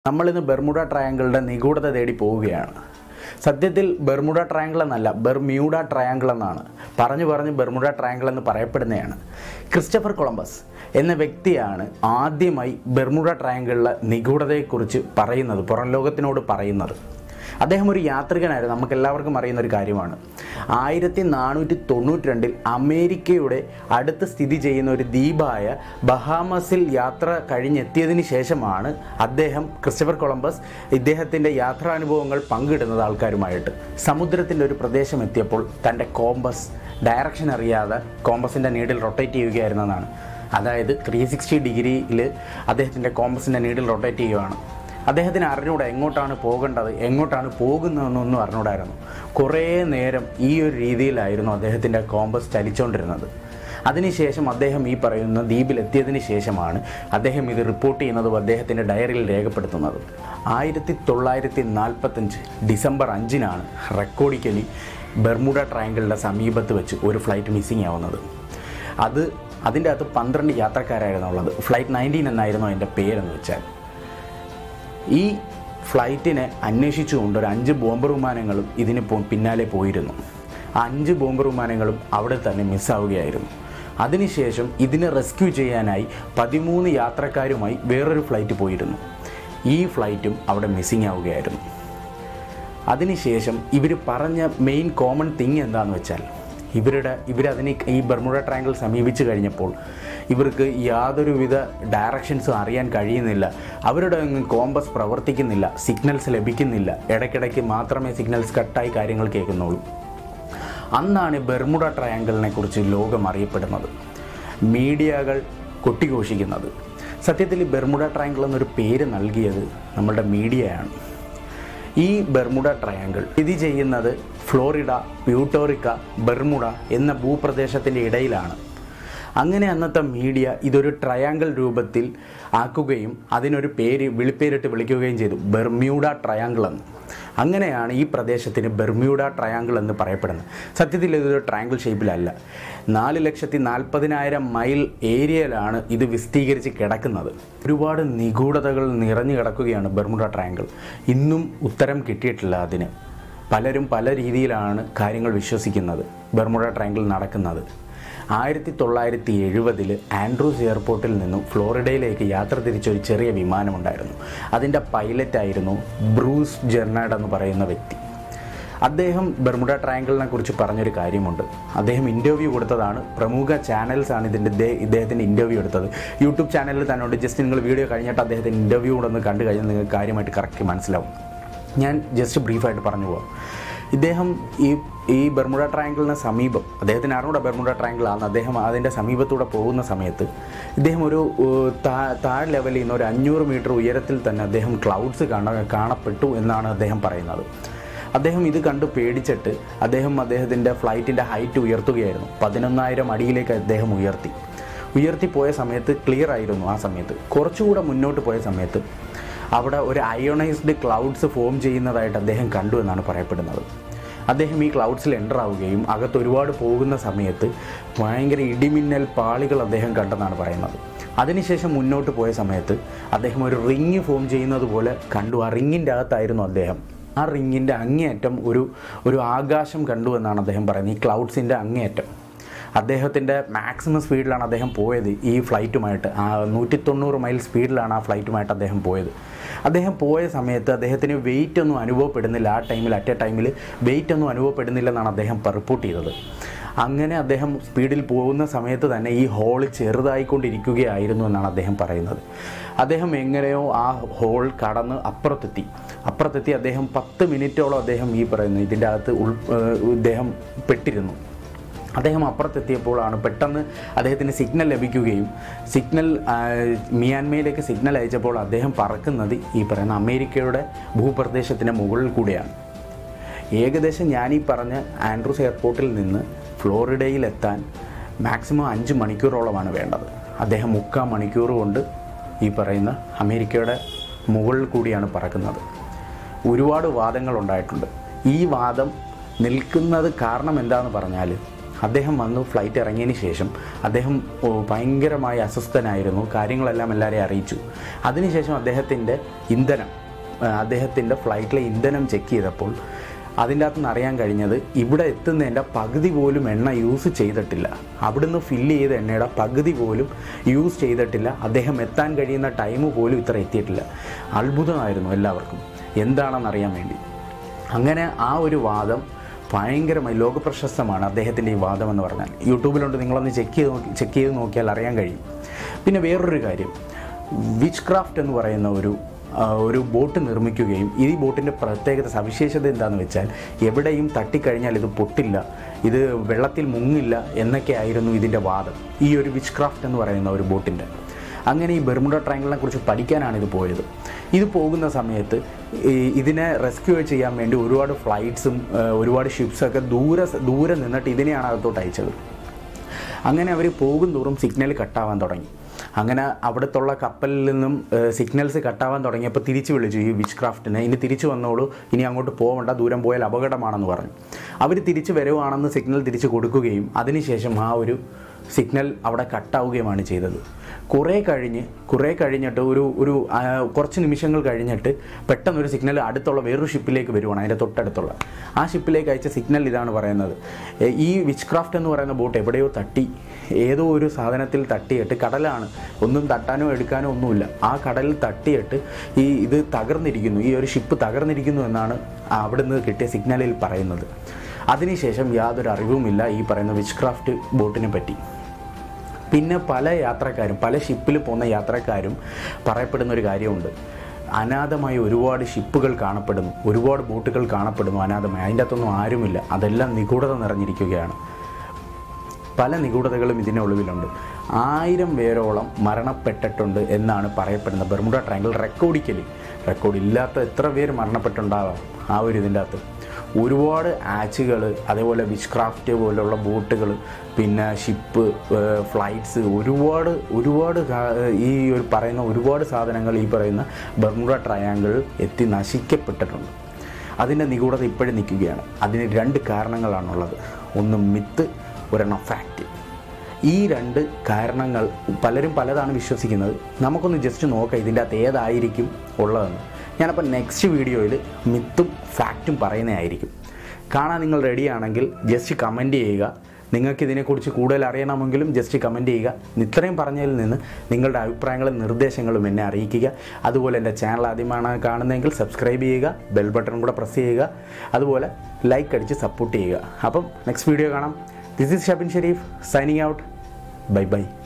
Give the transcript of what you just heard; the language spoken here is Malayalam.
നമ്മളിന്ന് ബെർമുഡ ട്രയാങ്കിളുടെ നിഗൂഢത തേടി പോവുകയാണ് സത്യത്തിൽ ബെർമുഡ ട്രയാങ്കിൾ എന്നല്ല ബെർമ്യൂഡ ട്രയാങ്കിൾ എന്നാണ് പറഞ്ഞു പറഞ്ഞ് ബെർമുഡ ട്രയാങ്കിൾ എന്ന് പറയപ്പെടുന്നതാണ് ക്രിസ്റ്റഫർ കൊളംബസ് എന്ന വ്യക്തിയാണ് ആദ്യമായി ബെർമുഡ ട്രയാങ്കിളിലെ നിഗൂഢതയെക്കുറിച്ച് പറയുന്നത് പുറം ലോകത്തിനോട് പറയുന്നത് അദ്ദേഹം ഒരു യാത്രികനായിരുന്നു നമുക്ക് എല്ലാവർക്കും അറിയുന്ന ഒരു കാര്യമാണ് ആയിരത്തി നാനൂറ്റി തൊണ്ണൂറ്റി രണ്ടിൽ അമേരിക്കയുടെ അടുത്ത് സ്ഥിതി ചെയ്യുന്ന ഒരു ദ്വീപായ ബഹാമസിൽ യാത്ര കഴിഞ്ഞെത്തിയതിന് ശേഷമാണ് അദ്ദേഹം ക്രിസ്റ്റഫർ കൊളംബസ് ഇദ്ദേഹത്തിൻ്റെ യാത്രാനുഭവങ്ങൾ പങ്കിടുന്നത് ആൾക്കാരുമായിട്ട് സമുദ്രത്തിൻ്റെ ഒരു പ്രദേശം എത്തിയപ്പോൾ തൻ്റെ കോമ്പസ് ഡയറക്ഷൻ അറിയാതെ കോമ്പസിൻ്റെ നീഡിൽ റൊട്ടേറ്റ് ചെയ്യുകയായിരുന്നതാണ് അതായത് ത്രീ സിക്സ്റ്റി ഡിഗ്രിയിൽ അദ്ദേഹത്തിൻ്റെ കോമ്പസിൻ്റെ നീഡിൽ റൊട്ടേറ്റ് ചെയ്യുകയാണ് അദ്ദേഹത്തിന് അറിഞ്ഞൂടാ എങ്ങോട്ടാണ് പോകേണ്ടത് എങ്ങോട്ടാണ് പോകുന്നതെന്നൊന്നും അറിഞ്ഞൂടായിരുന്നു കുറേ നേരം ഈ ഒരു രീതിയിലായിരുന്നു അദ്ദേഹത്തിൻ്റെ കോമ്പസ് ചലിച്ചുകൊണ്ടിരുന്നത് അതിനുശേഷം അദ്ദേഹം ഈ പറയുന്ന ദ്വീപിലെത്തിയതിന് ശേഷമാണ് അദ്ദേഹം ഇത് റിപ്പോർട്ട് ചെയ്യുന്നതും അദ്ദേഹത്തിൻ്റെ ഡയറിയിൽ രേഖപ്പെടുത്തുന്നത് ആയിരത്തി തൊള്ളായിരത്തി നാൽപ്പത്തഞ്ച് ഡിസംബർ അഞ്ചിനാണ് റെക്കോർഡിക്കലി ബെർമുഡ ട്രയാങ്കിളിൻ്റെ സമീപത്ത് വെച്ച് ഒരു ഫ്ലൈറ്റ് മിസ്സിംഗ് ആവുന്നത് അത് അതിൻ്റെ അകത്ത് പന്ത്രണ്ട് യാത്രക്കാരായിരുന്നു ഉള്ളത് ഫ്ലൈറ്റ് നയൻറ്റീൻ എന്നായിരുന്നു അതിൻ്റെ പേരെന്ന് വെച്ചാൽ ഈ ഫ്ലൈറ്റിനെ അന്വേഷിച്ചുകൊണ്ട് ഒരു അഞ്ച് ബോംബർ വിമാനങ്ങളും ഇതിന് പോ- പിന്നാലെ പോയിരുന്നു ആ അഞ്ച് ബോംബർ വിമാനങ്ങളും അവിടെ തന്നെ മിസ്സാവുകയായിരുന്നു അതിനുശേഷം ഇതിനെ റെസ്ക്യൂ ചെയ്യാനായി പതിമൂന്ന് യാത്രക്കാരുമായി വേറൊരു ഫ്ലൈറ്റ് പോയിരുന്നു ഈ ഫ്ലൈറ്റും അവിടെ മിസ്സിംഗ് ആവുകയായിരുന്നു അതിനുശേഷം ഇവർ പറഞ്ഞ മെയിൻ കോമൺ തിങ് എന്താണെന്ന് വെച്ചാൽ ഇവരുടെ ഇവരതിന് ഈ ബർമുഡ ട്രയാങ്കിൾ സമീപിച്ച് കഴിഞ്ഞപ്പോൾ ഇവർക്ക് യാതൊരുവിധ ഡയറക്ഷൻസും അറിയാൻ കഴിയുന്നില്ല അവരുടെ അങ്ങ് കോമ്പസ് പ്രവർത്തിക്കുന്നില്ല സിഗ്നൽസ് ലഭിക്കുന്നില്ല ഇടയ്ക്കിടയ്ക്ക് മാത്രമേ സിഗ്നൽസ് കട്ടായി കാര്യങ്ങൾ കേൾക്കുന്നുള്ളൂ അന്നാണ് ബെർമുഡ ട്രയാങ്കിളിനെ കുറിച്ച് ലോകം അറിയപ്പെടുന്നത് മീഡിയകൾ കൊട്ടിഘോഷിക്കുന്നത് സത്യത്തിൽ ഈ ബെർമുഡ ട്രയാങ്കിൾ എന്നൊരു പേര് നൽകിയത് നമ്മളുടെ മീഡിയയാണ് ഈ ബെർമുഡ ട്രയാങ്കിൾ സ്ഥിതി ചെയ്യുന്നത് ഫ്ലോറിഡ പ്യൂട്ടോറിക്ക ബെർമുഡ എന്ന ഭൂപ്രദേശത്തിൻ്റെ ഇടയിലാണ് അങ്ങനെ അന്നത്തെ മീഡിയ ഇതൊരു ട്രയാങ്കിൾ രൂപത്തിൽ ആക്കുകയും അതിനൊരു പേര് വിളിപ്പേരിട്ട് വിളിക്കുകയും ചെയ്തു ബെർമ്യൂഡ ട്രയാങ്കിൾ എന്ന് അങ്ങനെയാണ് ഈ പ്രദേശത്തിന് ബെർമ്യൂഡ ട്രയാങ്കിൾ എന്ന് പറയപ്പെടുന്നത് സത്യത്തിൽ ഇതൊരു ട്രയാങ്കിൾ ഷേപ്പിലല്ല നാല് ലക്ഷത്തി നാൽപ്പതിനായിരം മൈൽ ഏരിയയിലാണ് ഇത് വിസ്തീകരിച്ച് കിടക്കുന്നത് ഒരുപാട് നിഗൂഢതകൾ നിറഞ്ഞു കിടക്കുകയാണ് ബെർമുഡ ട്രയാങ്കിൾ ഇന്നും ഉത്തരം കിട്ടിയിട്ടില്ല അതിന് പലരും പല രീതിയിലാണ് കാര്യങ്ങൾ വിശ്വസിക്കുന്നത് ബെർമുഡ ട്രയാങ്കിൾ നടക്കുന്നത് ആയിരത്തി തൊള്ളായിരത്തി എഴുപതിൽ ആൻഡ്രൂസ് എയർപോർട്ടിൽ നിന്നും ഫ്ലോറിഡയിലേക്ക് യാത്ര തിരിച്ച ഒരു ചെറിയ വിമാനമുണ്ടായിരുന്നു അതിൻ്റെ പൈലറ്റായിരുന്നു ബ്രൂസ് ജെർണാഡ് എന്ന് പറയുന്ന വ്യക്തി അദ്ദേഹം ബെർമുഡ ട്രയാങ്കിളിനെ കുറിച്ച് പറഞ്ഞൊരു കാര്യമുണ്ട് അദ്ദേഹം ഇൻ്റർവ്യൂ കൊടുത്തതാണ് പ്രമുഖ ചാനൽസാണ് ഇതിൻ്റെ ഇദ്ദേ- ഇദ്ദേഹത്തിൻ്റെ ഇൻ്റർവ്യൂ എടുത്തത് യൂട്യൂബ് ചാനലിൽ തന്നോട് ജസ്റ്റ് നിങ്ങൾ വീഡിയോ കഴിഞ്ഞിട്ട് അദ്ദേഹത്തിൻ്റെ ഇൻ്റർവ്യൂ കൂടെ ഒന്ന് കണ്ടു കഴിഞ്ഞാൽ നിങ്ങൾക്ക് കാര്യമായിട്ട് കറക്റ്റ് മനസ്സിലാവും ഞാൻ ജസ്റ്റ് ബ്രീഫായിട്ട് പറഞ്ഞു പോവാം ഇദ്ദേഹം ഈ ഈ ബെർമുഡ ട്രയാങ്കിളിന് സമീപം അദ്ദേഹത്തിന് അറിഞ്ഞൂടെ ബെർമുഡ ട്രയാങ്കിൾ ആണ് അദ്ദേഹം അതിൻ്റെ സമീപത്തൂടെ പോകുന്ന സമയത്ത് ഇദ്ദേഹം ഒരു ഏഹ്, താ- താഴ് ലെവലിൽ നിന്ന് ഒരു അഞ്ഞൂറ് മീറ്റർ ഉയരത്തിൽ തന്നെ അദ്ദേഹം ക്ലൗഡ്സ് കാണ കാണപ്പെട്ടു എന്നാണ് അദ്ദേഹം പറയുന്നത് അദ്ദേഹം ഇത് കണ്ട് പേടിച്ചിട്ട് അദ്ദേഹം അദ്ദേഹത്തിൻ്റെ ഫ്ലൈറ്റിൻ്റെ ഹൈറ്റ് ഉയർത്തുകയായിരുന്നു പതിനൊന്നായിരം അടിയിലേക്ക് അദ്ദേഹം ഉയർത്തി ഉയർത്തി പോയ സമയത്ത് ക്ലിയർ ആയിരുന്നു ആ സമയത്ത് കുറച്ചുകൂടെ മുന്നോട്ട് പോയ സമയത്ത് അവിടെ ഒരു അയോണൈസ്ഡ് ക്ലൗഡ്സ് ഫോം ചെയ്യുന്നതായിട്ട് അദ്ദേഹം കണ്ടു എന്നാണ് പറയപ്പെടുന്നത് അദ്ദേഹം ഈ ക്ലൗഡ്സിൽ എൻ്റർ ആവുകയും അകത്ത് ഒരുപാട് പോകുന്ന സമയത്ത് ഭയങ്കര ഇടിമിന്നൽ പാളികൾ അദ്ദേഹം കണ്ടെന്നാണ് പറയുന്നത് അതിനുശേഷം മുന്നോട്ട് പോയ സമയത്ത് അദ്ദേഹം ഒരു റിങ് ഫോം ചെയ്യുന്നത് പോലെ കണ്ടു ആ റിങ്ങിൻ്റെ അകത്തായിരുന്നു അദ്ദേഹം ആ റിങ്ങിൻ്റെ അങ്ങേയറ്റം ഒരു ഒരു ആകാശം കണ്ടു എന്നാണ് അദ്ദേഹം പറയുന്നത് ഈ ക്ലൗഡ്സിൻ്റെ അങ്ങേയറ്റം അദ്ദേഹത്തിൻ്റെ മാക്സിമം സ്പീഡിലാണ് അദ്ദേഹം പോയത് ഈ ഫ്ലൈറ്റുമായിട്ട് ആ നൂറ്റി തൊണ്ണൂറ് മൈൽ സ്പീഡിലാണ് ആ ഫ്ലൈറ്റുമായിട്ട് അദ്ദേഹം പോയത് അദ്ദേഹം പോയ സമയത്ത് അദ്ദേഹത്തിന് വെയിറ്റ് ഒന്നും അനുഭവപ്പെടുന്നില്ല ആ ടൈമിൽ അറ്റ് എ ടൈമിൽ വെയിറ്റ് ഒന്നും അനുഭവപ്പെടുന്നില്ലെന്നാണ് അദ്ദേഹം റിപ്പോർട്ട് ചെയ്തത് അങ്ങനെ അദ്ദേഹം സ്പീഡിൽ പോകുന്ന സമയത്ത് തന്നെ ഈ ഹോൾ ചെറുതായിക്കൊണ്ടിരിക്കുകയായിരുന്നു എന്നാണ് അദ്ദേഹം പറയുന്നത് അദ്ദേഹം എങ്ങനെയോ ആ ഹോൾ കടന്ന് അപ്പുറത്തെത്തി അപ്പുറത്തെത്തി അദ്ദേഹം പത്ത് മിനിറ്റോളം അദ്ദേഹം ഈ പറയുന്ന ഇതിൻ്റെ അകത്ത് ഉൾ ഏഹ് ഇദ്ദേഹം പെട്ടിരുന്നു അദ്ദേഹം അപ്പുറത്തെത്തിയപ്പോഴാണ് പെട്ടെന്ന് അദ്ദേഹത്തിന് സിഗ്നൽ ലഭിക്കുകയും സിഗ്നൽ ആ, മിയാൻമയിലേക്ക് സിഗ്നൽ അയച്ചപ്പോൾ അദ്ദേഹം പറക്കുന്നത് ഈ പറയുന്ന അമേരിക്കയുടെ ഭൂപ്രദേശത്തിൻ്റെ മുകളിൽ കൂടിയാണ് ഏകദേശം ഞാൻ ഈ പറഞ്ഞ ആൻഡ്രൂസ് എയർപോർട്ടിൽ നിന്ന് ഫ്ലോറിഡയിലെത്താൻ മാക്സിമം അഞ്ച് മണിക്കൂറോളമാണ് വേണ്ടത് അദ്ദേഹം മുക്കാൽ മണിക്കൂർ കൊണ്ട് ഈ പറയുന്ന അമേരിക്കയുടെ മുകളിൽ കൂടിയാണ് പറക്കുന്നത് ഒരുപാട് വാദങ്ങൾ ഉണ്ടായിട്ടുണ്ട് ഈ വാദം നിൽക്കുന്നത് കാരണം എന്താണെന്ന് പറഞ്ഞാൽ അദ്ദേഹം വന്നു ഫ്ലൈറ്റ് ഇറങ്ങിയതിന് ശേഷം അദ്ദേഹം ഓ, ഭയങ്കരമായി അസ്വസ്ഥനായിരുന്നു കാര്യങ്ങളെല്ലാം എല്ലാവരെയും അറിയിച്ചു അതിനുശേഷം അദ്ദേഹത്തിൻ്റെ ഇന്ധനം അദ്ദേഹത്തിൻ്റെ ഫ്ലൈറ്റിലെ ഇന്ധനം ചെക്ക് ചെയ്തപ്പോൾ അതിൻ്റെ അകത്ത് നിന്ന് അറിയാൻ കഴിഞ്ഞത് ഇവിടെ എത്തുന്നതിൻ്റെ പകുതി പോലും എണ്ണ യൂസ് ചെയ്തിട്ടില്ല അവിടുന്ന് ഫില്ല് ചെയ്ത എണ്ണയുടെ പകുതി പോലും യൂസ് ചെയ്തിട്ടില്ല അദ്ദേഹം എത്താൻ കഴിയുന്ന ടൈം പോലും ഇത്ര എത്തിയിട്ടില്ല അത്ഭുതമായിരുന്നു എല്ലാവർക്കും എന്താണെന്ന് അറിയാൻ വേണ്ടി അങ്ങനെ ആ ഒരു വാദം ഭയങ്കരമായി ലോകപ്രശസ്തമാണ് അദ്ദേഹത്തിൻ്റെ ഈ വാദം എന്ന് പറഞ്ഞാൽ യൂട്യൂബിലുണ്ട് നിങ്ങളൊന്ന് ചെക്ക് ചെയ്ത് നോക്കി ചെക്ക് ചെയ്ത് നോക്കിയാൽ അറിയാൻ കഴിയും പിന്നെ വേറൊരു കാര്യം വിച്ച് ക്രാഫ്റ്റ് എന്ന് പറയുന്ന ഒരു ആ, ഒരു ബോട്ട് നിർമ്മിക്കുകയും ഈ ബോട്ടിൻ്റെ പ്രത്യേകത സവിശേഷത എന്താണെന്ന് വെച്ചാൽ എവിടെയും തട്ടിക്കഴിഞ്ഞാൽ ഇത് പൊട്ടില്ല ഇത് വെള്ളത്തിൽ മുങ്ങില്ല എന്നൊക്കെ ആയിരുന്നു ഇതിൻ്റെ വാദം ഈ ഒരു വിച്ച് ക്രാഫ്റ്റ് എന്ന് പറയുന്ന ഒരു ബോട്ടിൻ്റെ അങ്ങനെ ഈ ബെർമുഡ ട്രയാങ്കിളിനെ കുറിച്ച് പഠിക്കാനാണ് ഇത് പോയത് ഇത് പോകുന്ന സമയത്ത് ഈ ഇതിനെ റെസ്ക്യൂ ചെയ്യാൻ വേണ്ടി ഒരുപാട് ഫ്ലൈറ്റ്സും ഒരുപാട് ഷിപ്സൊക്കെ ദൂരെ ദൂരെ നിന്നിട്ട് ഇതിനെയാണ് അകത്തോട്ട് അയച്ചത് അങ്ങനെ അവർ പോകും തോറും സിഗ്നൽ കട്ടാവാൻ തുടങ്ങി അങ്ങനെ അവിടത്തുള്ള കപ്പലിൽ നിന്നും സിഗ്നൽസ് കട്ടാവാൻ തുടങ്ങിയപ്പോൾ തിരിച്ചു വിളിച്ചു ഈ വിച്ച് ക്രാഫ്റ്റിനെ ഇനി തിരിച്ചു വന്നോളൂ ഇനി അങ്ങോട്ട് പോകണ്ട ദൂരം പോയാൽ അപകടമാണെന്ന് പറഞ്ഞു അവർ തിരിച്ചു വരുവാണെന്ന് സിഗ്നൽ തിരിച്ചു കൊടുക്കുകയും അതിനുശേഷം ആ ഒരു സിഗ്നൽ അവിടെ കട്ടാവുകയുമാണ് ചെയ്തത് കുറേ കഴിഞ്ഞ് കുറേ കഴിഞ്ഞിട്ട് ഒരു ഒരു ആ, കുറച്ച് നിമിഷങ്ങൾ കഴിഞ്ഞിട്ട് പെട്ടെന്ന് ഒരു സിഗ്നൽ അടുത്തുള്ള വേറൊരു ഷിപ്പിലേക്ക് വരുവാണ് അതിൻ്റെ തൊട്ടടുത്തുള്ള ആ ഷിപ്പിലേക്ക് അയച്ച സിഗ്നൽ ഇതാണ് പറയുന്നത് എ, ഈ വിച്ച് ക്രാഫ്റ്റ് എന്ന് പറയുന്ന ബോട്ട് എവിടെയോ തട്ടി ഏതോ ഒരു സാധനത്തിൽ തട്ടിയിട്ട് കടലാണ് ഒന്നും തട്ടാനോ എടുക്കാനോ ഒന്നുമില്ല ആ കടലിൽ തട്ടിയിട്ട് ഈ ഇത് തകർന്നിരിക്കുന്നു ഈ ഒരു ഷിപ്പ് തകർന്നിരിക്കുന്നു എന്നാണ് അവിടുന്ന് കിട്ടിയ സിഗ്നലിൽ പറയുന്നത് അതിനുശേഷം യാതൊരു അറിവുമില്ല ഈ പറയുന്ന വിച്ച് ക്രാഫ്റ്റ് ബോട്ടിനെ പറ്റി പിന്നെ പല യാത്രക്കാരും പല ഷിപ്പിൽ പോകുന്ന യാത്രക്കാരും പറയപ്പെടുന്ന ഒരു കാര്യമുണ്ട് അനാഥമായി ഒരുപാട് ഷിപ്പുകൾ കാണപ്പെടുന്നു ഒരുപാട് ബോട്ടുകൾ കാണപ്പെടുന്നു അനാഥമായി അതിൻ്റെ അകത്തൊന്നും ആരുമില്ല അതെല്ലാം നിഗൂഢത നിറഞ്ഞിരിക്കുകയാണ് പല നിഗൂഢതകളും ഇതിൻ്റെ ഒളിവിലുണ്ട് ആയിരം പേരോളം മരണപ്പെട്ടിട്ടുണ്ട് എന്നാണ് പറയപ്പെടുന്നത് ബെർമുഡ ട്രയാങ്കിൾ റെക്കോർഡിക്കലി റെക്കോർഡ് ഇല്ലാത്ത എത്ര പേര് മരണപ്പെട്ടുണ്ടാവാം ആ ഒരു ഇതിൻ്റെ അകത്ത് ഒരുപാട് ആച്ചുകൾ അതേപോലെ വിച്ച് ക്രാഫ്റ്റ് പോലുള്ള ബോട്ടുകൾ പിന്നെ ഷിപ്പ് ഫ്ലൈറ്റ്സ് ഒരുപാട് ഒരുപാട് കാ- ഈ ഒരു പറയുന്ന ഒരുപാട് സാധനങ്ങൾ ഈ പറയുന്ന ബെർമുഡ ട്രയാങ്കിൾ എത്തി നശിക്കപ്പെട്ടിട്ടുണ്ട് അതിൻ്റെ നിഗൂഢത ഇപ്പോഴും നിൽക്കുകയാണ് അതിന് രണ്ട് കാരണങ്ങളാണുള്ളത് ഒന്ന് മിത്ത് ഒരെണ്ണം ഫാക്റ്റ് ഈ രണ്ട് കാരണങ്ങൾ പലരും പലതാണ് വിശ്വസിക്കുന്നത് നമുക്കൊന്ന് ജസ്റ്റ് നോക്കാം ഇതിൻ്റെ അകത്ത് ഏതായിരിക്കും ഉള്ളതെന്ന് ഞാനപ്പോൾ നെക്സ്റ്റ് വീഡിയോയിൽ മിത്തും ഫാക്റ്റും പറയുന്നതായിരിക്കും കാണാൻ നിങ്ങൾ റെഡിയാണെങ്കിൽ ജസ്റ്റ് കമൻറ്റ് ചെയ്യുക നിങ്ങൾക്ക് ഇതിനെക്കുറിച്ച് കൂടുതൽ അറിയണമെങ്കിലും ജസ്റ്റ് കമൻറ്റ് ചെയ്യുക ഇത്രയും പറഞ്ഞതിൽ നിന്ന് നിങ്ങളുടെ അഭിപ്രായങ്ങളും നിർദ്ദേശങ്ങളും എന്നെ അറിയിക്കുക അതുപോലെ എൻ്റെ ചാനൽ ആദ്യമാണ് കാണുന്നതെങ്കിൽ സബ്സ്ക്രൈബ് ചെയ്യുക ബെൽ ബട്ടൺ കൂടെ പ്രസ് ചെയ്യുക അതുപോലെ ലൈക്ക് അടിച്ച് സപ്പോർട്ട് ചെയ്യുക അപ്പം നെക്സ്റ്റ് വീഡിയോ കാണാം this is Shabin Sharif signing out bye by